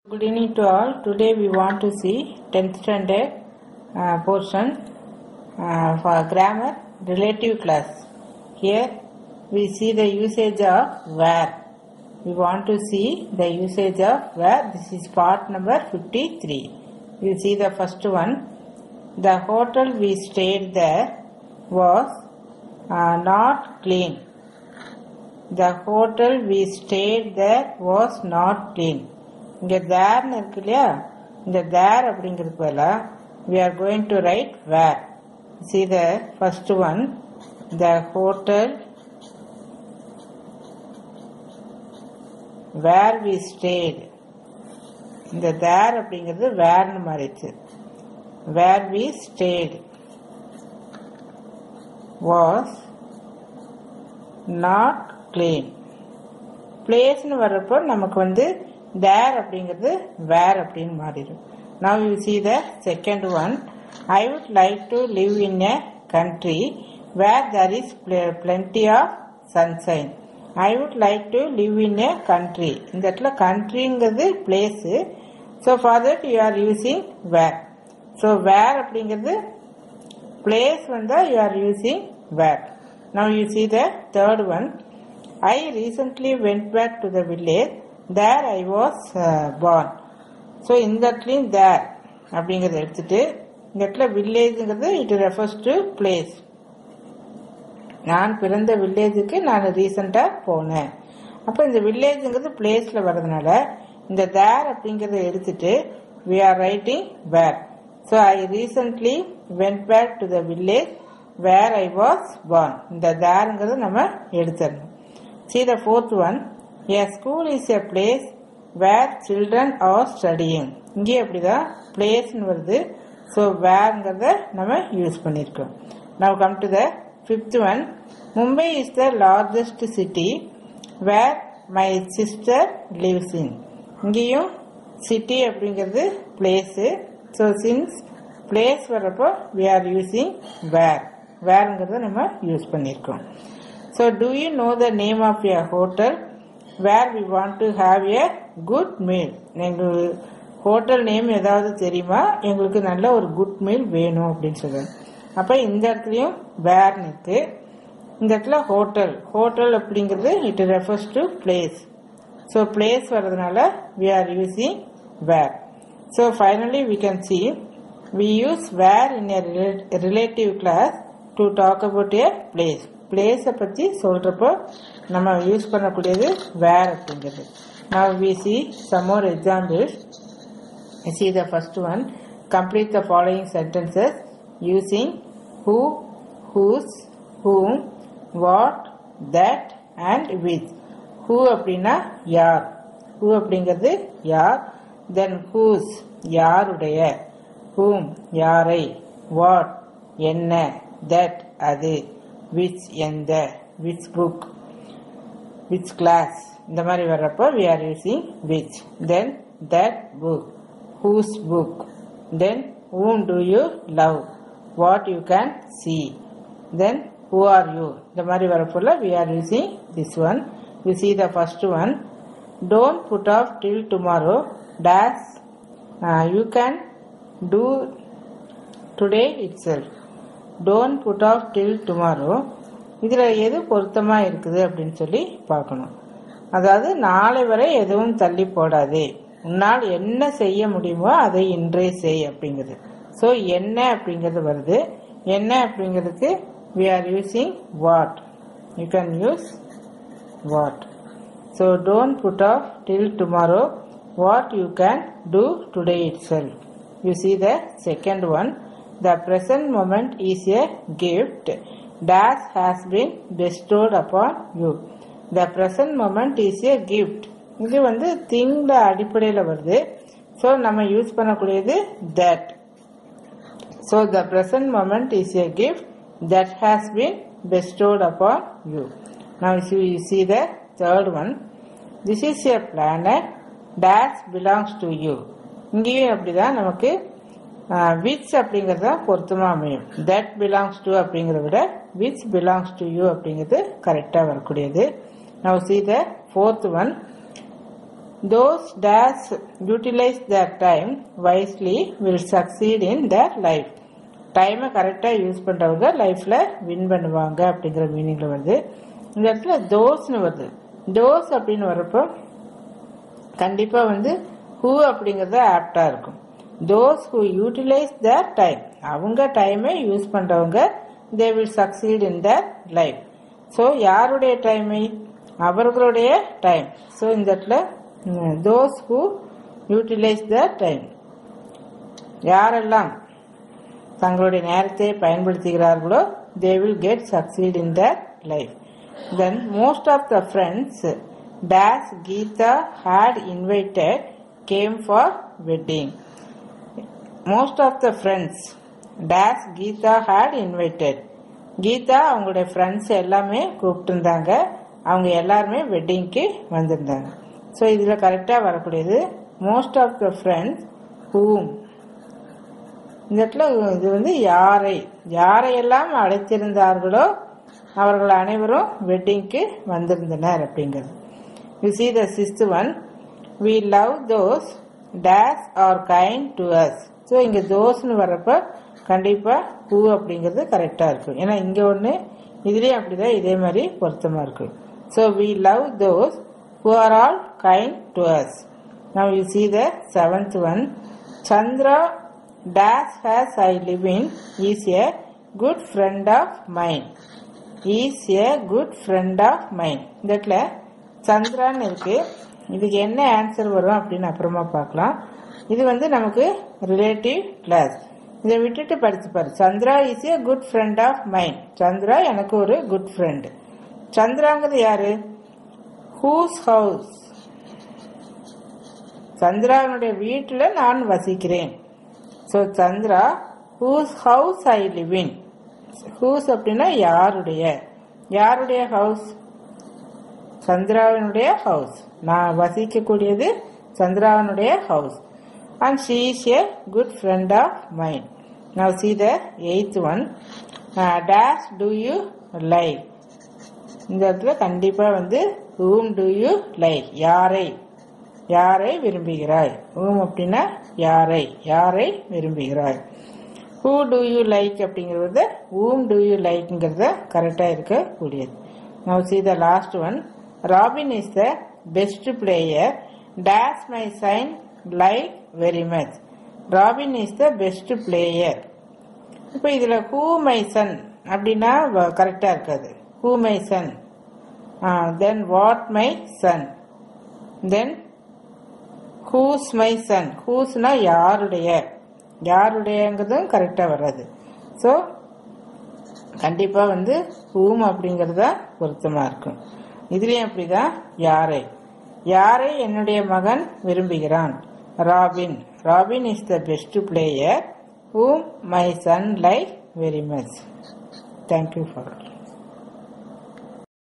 Good evening to all. Today we want to see 10th standard uh, portion uh, for grammar relative class. Here we see the usage of where. We want to see the usage of where. This is part number 53. You see the first one. The hotel we stayed there was uh, not clean. The hotel we stayed there was not clean. இங்க தேர்னு இருக்கு இல்லையா இந்த தேர் அப்படிங்கிறதுக்கு பதிலா we are going to write where see the first one the hotel where we stayed இந்த தேர் அப்படிங்கிறது வேர்னு மாறிச்சு where we stayed was not clean பிளேஸ்னு வர்றப்போ நமக்கு வந்து தேர் அப்படிங்கிறது வேர் அப்படின்னு மாறிடும் now you see the second one I would like to live in a country where there is plenty of sunshine I would like to live in a country இந்த இடத்துல கண்ட்ரிங்கிறது place so for that you are using where so where அப்படிங்கிறது place வந்து you are using where now you see the third one I recently went back to the village there I was born so இந்த இடத்துலையும் there அப்படிங்கிறத எடுத்துட்டு இந்த இடத்துல வில்லேஜுங்கிறது it refers to place நான் பிறந்த வில்லேஜுக்கு நான் ரீசெண்டாக போனேன் அப்போ இந்த வில்லேஜுங்கிறது பிளேஸில் வர்றதுனால இந்த தேர் அப்படிங்கிறத எடுத்துட்டு we are writing where so I recently went back to the village where I was born இந்த தேருங்கிறத நம்ம எடுத்துடணும் See the fourth one. A school is a place where children are studying. இங்கே அப்படிதான் பிளேஸ்னு வருது ஸோ வேர்ங்கிறத நம்ம யூஸ் பண்ணியிருக்கோம் now come to the fifth one Mumbai is the largest city where my sister lives in இங்கேயும் சிட்டி அப்படிங்கிறது place so since place வர்றப்போ we are using where வேர்ங்கிறத நம்ம யூஸ் பண்ணியிருக்கோம் So, do you know the name of a hotel where we want to have a good meal? எங்களுக்கு hotel name ஏதாவது தெரியுமா எங்களுக்கு நல்ல ஒரு குட் மீல் வேணும் அப்படின்னு சொல்லுவாங்க அப்போ இந்த இடத்துலையும் வேர்னு இருக்கு இந்த இடத்துல ஹோட்டல் ஹோட்டல் அப்படிங்கிறது it refers to place so place வர்றதுனால we are using where so finally we can see we use where in a relative clause to talk about a place பிளேஸை பற்றி சொல்கிறப்போ நம்ம யூஸ் பண்ணக்கூடியது வேர் அப்படிங்கிறது நான் we see some more examples see the first one complete the following sentences using who whose whom what that and which who அப்படின்னா யார் who அப்படிங்கிறது யார் தென் ஹூஸ் யாருடைய ஹூம் யாரை வாட் என்ன தட் அது விச் எந்த விச் புக் விச் கிளாஸ் இந்த மாதிரி வர்றப்போ we are using which then that book whose book then whom do you love what you can see then who are you இந்த மாதிரி வரப்போல we are using this one you see the first one don't put off till tomorrow days you can do today itself don't put off till tomorrow இதில் எது பொருத்தமாக இருக்குது அப்படின்னு சொல்லி பார்க்கணும் அதாவது நாளை வரை எதுவும் தள்ளி போடாதே உன்னால் என்ன செய்ய முடியுமோ அதை இன்றே செய் அப்படிங்கிறது ஸோ என்ன அப்படிங்கிறது வருது என்ன அப்படிங்கிறதுக்கு we are using what you can use what so don't put off till tomorrow what you can do today itself you see the second one The present moment is a gift that has been bestowed upon you. The present moment is a gift. இது வந்து திங்ல அடிப்படையில் வருது so நம்ம use பண்ணக்கூடியது that so the present moment is a gift that has been bestowed upon you now you see the third one this is a planet days belongs to you இங்கேயும் அப்படிதான் நமக்கு which அப்படிங்கறத பொருத்தமா அமையும் that belongs to அப்படிங்கறத விட which belongs to you அப்படிங்கிறது கரெக்டா வரக்கூடியது now see the fourth one those days utilize their time wisely will succeed in their life டைமை கரெக்டாக யூஸ் பண்ணுறவங்க லைஃப்பில் வின் பண்ணுவாங்க அப்படிங்கிற மீனிங்கில் வருது இந்த இடத்துல தோஸ்னு வருது தோஸ் அப்படின்னு வரப்போ கண்டிப்பாக வந்து ஹூ அப்படிங்கிறது ஆப்டாக இருக்கும் those who utilize the time அவங்க டைமை யூஸ் பண்ணுறவங்க they will succeed in the life so யாருடைய டைமை அவர்களுடைய டைம் ஸோ இந்த இடத்துல those who utilize the time யாரெல்லாம் தங்களுடைய நேரத்தை பயன்படுத்துகிறார்களோ they will get succeed in the life then most of the friends days Geetha had invited came for wedding most of the friends days Geetha had invited Geetha அவங்களுடைய friends எல்லாமே கூப்பிட்டுருந்தாங்க அவங்க எல்லாருமே வெட்டிங்க்கு வந்திருந்தாங்க so இதில் கரெக்டாக வரக்கூடியது most of the friends whom இந்த இடத்துல இது வந்து யாரை யாரையெல்லாம் அழைத்திருந்தார்களோ அவர்கள் அனைவரும் வெட்டிங்க்கு வந்திருந்தனர் அப்படிங்கிறது you see the sixth one we love those days are kind to us so இங்கே தோஸ்னு வர்றப்ப கண்டிப்பாக பூ அப்படிங்கிறது கரெக்டாக இருக்கும் ஏன்னா இங்கே ஒன்று இதுலேயும் அப்படிதான் இதே மாதிரி பொருத்தமாக இருக்கு so we love those who are all kind to us. Now you see the seventh one. Chandra dash has I live in is a good friend of mine. Is a good friend of mine. இந்த இடத்துல சந்திரான்னு இருக்கு இதுக்கு என்ன answer வரும் அப்படின்னு அப்புறமா பார்க்கலாம் இது வந்து நமக்கு ரிலேட்டிவ் கிளாஸ் இதை விட்டுட்டு படிச்சு பாரு Chandra is a good friend of mind Chandra எனக்கு ஒரு குட் ஃப்ரெண்ட் சந்திராங்கிறது யாரு ஹூஸ் ஹவுஸ் சந்திராவினுடைய வீட்டில் நான் வசிக்கிறேன் so Chandra whose house I live in whose அப்படின்னா யாருடைய யாருடைய ஹவுஸ் சந்திராவினுடைய ஹவுஸ் நான் வசிக்கக்கூடியது சந்திராவினுடைய house and she is a good friend of mind now see the eighth one dash do you like இந்த இடத்துல கண்டிப்பா வந்து ஹூம் டு யூ லைக் யாரை யாரை விரும்புகிறாய் ஹூம் அப்படின்னா யாரை யாரை விரும்புகிறாய் ஹூ டு யூ லைக் அப்படிங்கிறது ஹூம் டு யூ லைக்ங்கிறத கரெக்டாக இருக்கக்கூடியது now see the last one Robin is the best player days my son like very much Robin is the best player இப்போ இதில் ஹூ மை சன் அப்படின்னா கரெக்டாக இருக்காது who my son uh, then what my son then who's my son who'sனா யாருடைய யாருடையங்கிறதும் கரெக்டாக வராது so கண்டிப்பாக வந்து ஹூம் அப்படிங்கிறது தான் பொருத்தமாக இருக்கும் இதுலேயும் அப்படிதான் யாரை யாரை என்னுடைய மகன் விரும்புகிறான் Robin Robin is the best player whom my son like very much thank you for